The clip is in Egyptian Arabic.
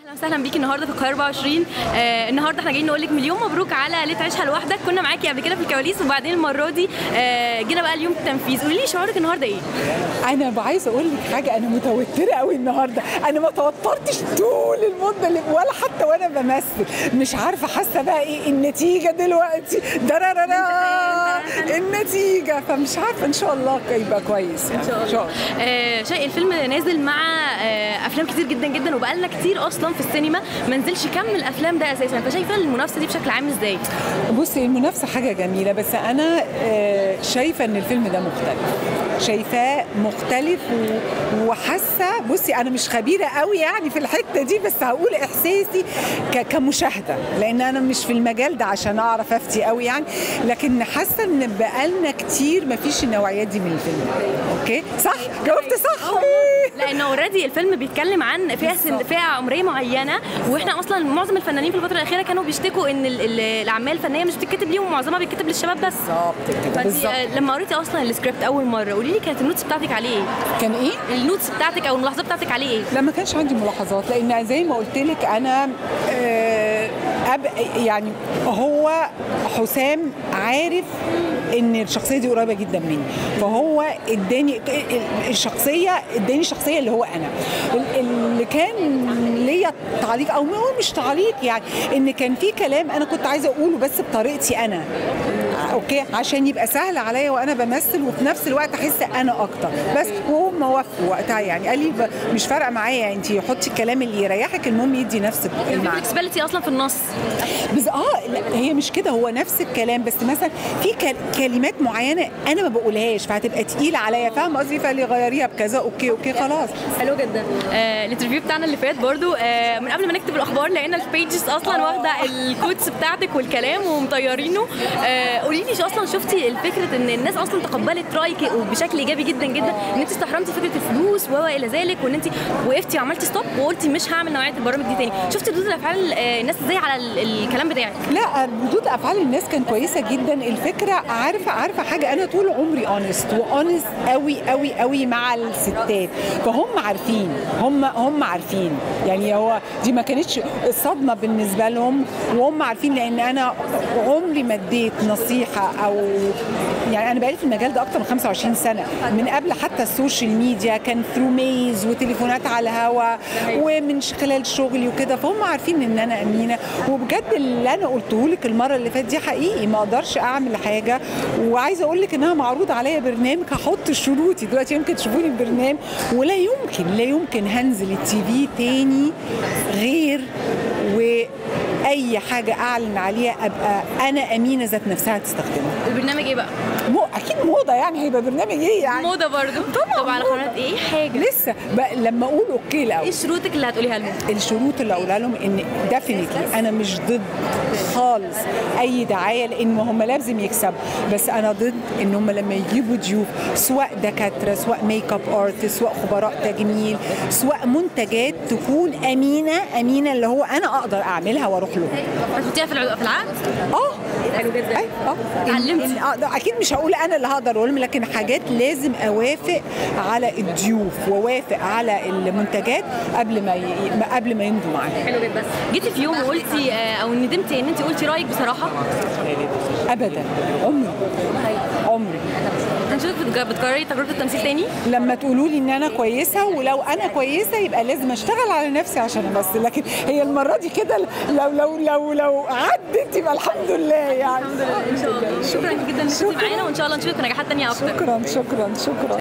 وسهلا بيكي النهارده في القاهره 24 آه النهارده احنا جايين نقول لك مليون مبروك على ليه تعيشها لوحدك كنا معاكي قبل كده في الكواليس وبعدين المره دي آه جينا بقى اليوم التنفيذ قولي لي شعورك النهارده ايه انا عايزه اقول لك حاجه انا متوتره قوي النهارده انا ما توترتش طول المده اللي ولا حتى وانا بمثل مش عارفه حاسه بقى ايه النتيجه دلوقتي درررا النتيجه فمش عارفه ان شاء الله يبقى كويس يعني. ان شاء الله آه شيء الفيلم نازل مع آه افلام كتير جدا جدا وبقالنا كتير اصلا في السينما ما نزلش كم الافلام ده اساسا فشايفه المنافسه دي بشكل عام ازاي بصي المنافسه حاجه جميله بس انا آه، شايفه ان الفيلم ده مختلف شايفاه مختلف و- وحاسه بصي انا مش خبيره قوي يعني في الحته دي بس هقول احساسي ك- كمشاهده لان انا مش في المجال ده عشان اعرف افتي قوي يعني لكن حاسه ان بقالنا كتير ما فيش النوعيات دي من الفيلم اوكي صح جاوبت صح لان اوريدي الفيلم بيتكلم عن فئه سن بالظبط. فئه عمريه معينه واحنا اصلا معظم الفنانين في الفتره الاخيره كانوا بيشتكوا ان ال- ال- الاعمال الفنيه مش بتتكتب ليهم ومعظمها بيتكتب للشباب بس بالظبط كده فانت بالظبط آه، لما قريتي اصلا السكريبت اول مره قولي لي كانت النوتس بتاعتك عليه ايه كان ايه النوتس بتاعتك او الملاحظات بتاعتك عليه ايه لا ما كانش عندي ملاحظات لان زي ما قلت لك انا آه، أب يعني هو حسام عارف ان الشخصيه دي قريبه جدا مني فهو اداني الشخصيه اداني الشخصيه اللي هو انا اللي كان ليا تعليق او هو مش تعليق يعني ان كان في كلام انا كنت عايزه اقوله بس بطريقتي انا اوكي عشان يبقى سهل عليا وانا بمثل وفي نفس الوقت احس انا اكتر بس وهم وافقوا وقتها يعني قال لي ب- مش فارقه معايا انت حطي الكلام اللي يريحك المهم يدي نفس كان في المعنى فلكسبيليتي اصلا في النص بس اه لا هي مش كده هو نفس الكلام بس مثلا في كل- كلمات معينه انا ما بقولهاش فهتبقى تقيله عليا فاهمه قصدي فقال لي غيريها بكذا اوكي اوكي خلاص حلو جدا آه الانترفيو بتاعنا اللي فات برضو آه من قبل ما نكتب الاخبار لقينا البيجز اصلا واخده الكوتس بتاعتك والكلام ومطيرينه آه قولي لي شو اصلا شفتي الفكره ان الناس اصلا تقبلت رايك وبشكل ايجابي جدا جدا ان انت استحرمتي فكره الفلوس و الى ذلك وان انت وقفتي وعملتي ستوب وقلتي مش هعمل نوعيه البرامج دي تاني شفتي ردود الافعال آه الناس ازاي على ال- الكلام بتاعك لا ردود افعال الناس كانت كويسه جدا الفكره عارفه عارفه حاجه انا طول عمري اونست واونست قوي قوي قوي مع الستات فهم عارفين هم هم عارفين يعني هو دي ما كانتش صدمه بالنسبه لهم وهم عارفين لان انا عمري ما اديت نصيحه او يعني انا بقالي في المجال ده اكتر من 25 سنه من قبل حتى السوشيال ميديا كان ثرو ميز وتليفونات على الهوا ومن ش- خلال شغلي وكده فهم عارفين ان انا امينه وبجد اللي انا قلته لك المره اللي فاتت دي حقيقي ما اقدرش اعمل حاجه وعايزه اقول لك انها معروض عليا برنامج هحط شروطي دلوقتي يمكن تشوفوني البرنامج ولا يمكن لا يمكن هنزل التي في تاني غير واي حاجه اعلن عليها ابقى انا امينه ذات نفسها تستخدمها البرنامج ايه بقى مو اكيد موضه يعني هيبقى برنامج ايه يعني موضه برضو طبعاً طب على موضة. قناه ايه حاجه لسه بقى لما اقول اوكي ايه الاول شروطك اللي هتقوليها لهم الشروط اللي اقولها لهم ان ديفينتلي انا مش ضد خالص اي دعايه لان هم لازم يكسبوا بس انا ضد ان هم لما يجيبوا ضيوف سواء دكاتره سواء ميك اب ارتست سواء خبراء تجميل سواء منتجات تكون امينه امينه اللي هو انا اقدر اعملها واروح لهم هتحطيها في الع- في العقد اه حلو جدا أي- اه اتعلمتي. إن- إن أقدر- اكيد مش هقول انا اللي هقدر اقول لكن حاجات لازم اوافق على الضيوف واوافق على المنتجات قبل ما ي... ما- قبل ما يمضوا معايا حلو جدا جيتي في يوم وقلتي آه، او ندمتي ان انت قلتي رايك بصراحه ابدا عمري عمري هنشوفك بتج- بتكرري تجربه التمثيل تاني لما تقولوا لي ان انا كويسه ولو انا كويسه يبقى لازم اشتغل على نفسي عشان امثل لكن هي المره دي كده لو لو لو لو عدت يبقى الحمد لله يعني ان شاء الله شكرا جدا انك كنتي معانا وان شاء الله نشوفك في نجاحات تانيه اكتر شكرا شكرا شكرا